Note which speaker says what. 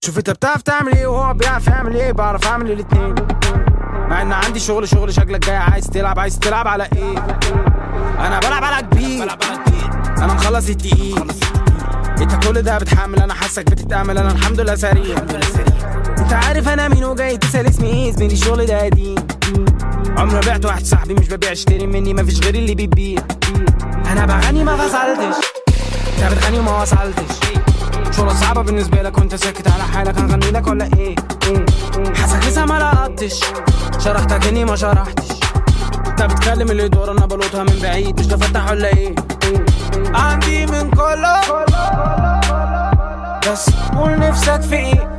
Speaker 1: شوف انت بتعرف تعمل ايه وهو بيعرف يعمل ايه بعرف اعمل الاتنين مع ان عندي شغل شغل شكلك جاي عايز تلعب عايز تلعب على ايه انا بلعب على كبير انا مخلص التقيل انت كل ده بتحمل انا حاسك بتتامل انا الحمد لله سريع انت عارف انا مين وجاي تسال اسمي ايه زميلي الشغل ده قديم عمري ما بعت واحد صاحبي مش ببيع اشتري مني مفيش غير اللي بيبيع انا بغني ما فصلتش انت بتغني وما وصلتش شغلة صعبة بالنسبة لك وانت ساكت على حالك هنغني لك ولا ايه؟ حاسك لسه ما لقطتش شرحتك اني ما شرحتش انت بتكلم اللي دور انا بلوطها من بعيد مش تفتح ولا ايه؟ عندي من كله بس قول نفسك في ايه؟